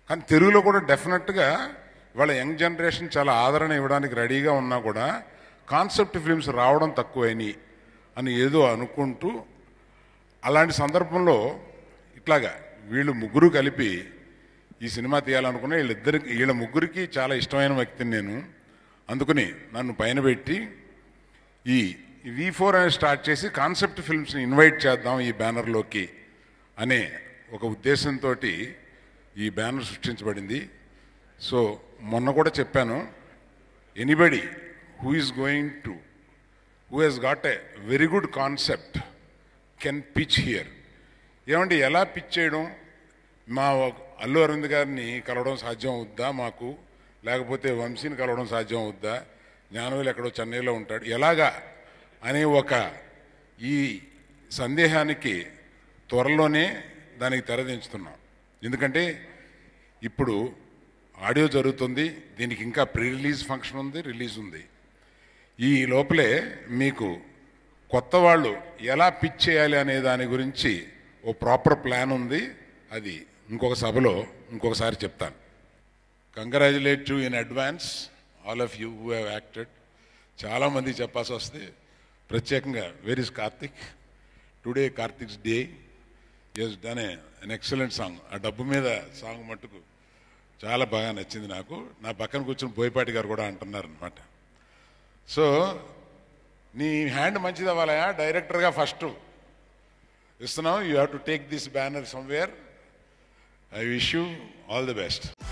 కానీ తెలుగులో కూడా డెఫినెట్గా వాళ్ళ యంగ్ జనరేషన్ చాలా ఆదరణ ఇవ్వడానికి రెడీగా ఉన్నా కూడా కాన్సెప్ట్ ఫిల్మ్స్ రావడం తక్కువైనాయి అని ఏదో అనుకుంటూ అలాంటి సందర్భంలో ఇట్లాగా వీళ్ళు ముగ్గురు కలిపి ఈ సినిమా తీయాలనుకున్న వీళ్ళిద్దరికి వీళ్ళ ముగ్గురికి చాలా ఇష్టమైన వ్యక్తిని నేను అందుకని నన్ను పైన పెట్టి ఈ వి ఫోర్ అనేది స్టార్ట్ చేసి కాన్సెప్ట్ ఫిల్మ్స్ని ఇన్వైట్ చేద్దాం ఈ బ్యానర్లోకి అనే ఒక ఉద్దేశంతో ఈ బ్యానర్ సృష్టించబడింది సో మొన్న కూడా చెప్పాను anybody who is going to who he's got a very good concept can pitch here ఏమంటే ఎలా పిచ్ చేయడం మా అల్లు అరవింద్ గారిని కలవడం సాధ్యం అవుద్దా మాకు లేకపోతే వంశీని కలవడం సాధ్యం అవుద్దా జ్ఞానవేలు ఎక్కడో చెన్నైలో ఉంటాడు ఎలాగా అనే ఒక ఈ సందేహానికి త్వరలోనే దానికి తెరదించుతున్నాం ఎందుకంటే ఇప్పుడు ఆడియో జరుగుతుంది దీనికి ఇంకా ప్రీ రిలీజ్ ఫంక్షన్ ఉంది రిలీజ్ ఉంది ఈ లోపలే మీకు కొత్త వాళ్ళు ఎలా పిచ్ చేయాలి అనే దాని గురించి ఓ ప్రాపర్ ప్లాన్ ఉంది అది ఇంకొక సభలో ఇంకొకసారి చెప్తాను congratulate you in advance all of you who have acted చాలామంది చెప్పాల్సి వస్తే ప్రత్యేకంగా where is Karthik today Karthik's day has done an excellent song ఆ డబ్బు మీద సాంగ్ మట్టుకు చాలా బాగా నచ్చింది నాకు నా పక్కన కూర్చుని బోయపాటి గారు కూడా అంటున్నారు అనమాట సో నీ హ్యాండ్ మంచిది అవ్వాలయా డైరెక్టర్గా ఫస్ట్ ఇస్తున్నావు you have to take this banner somewhere I wish you all the best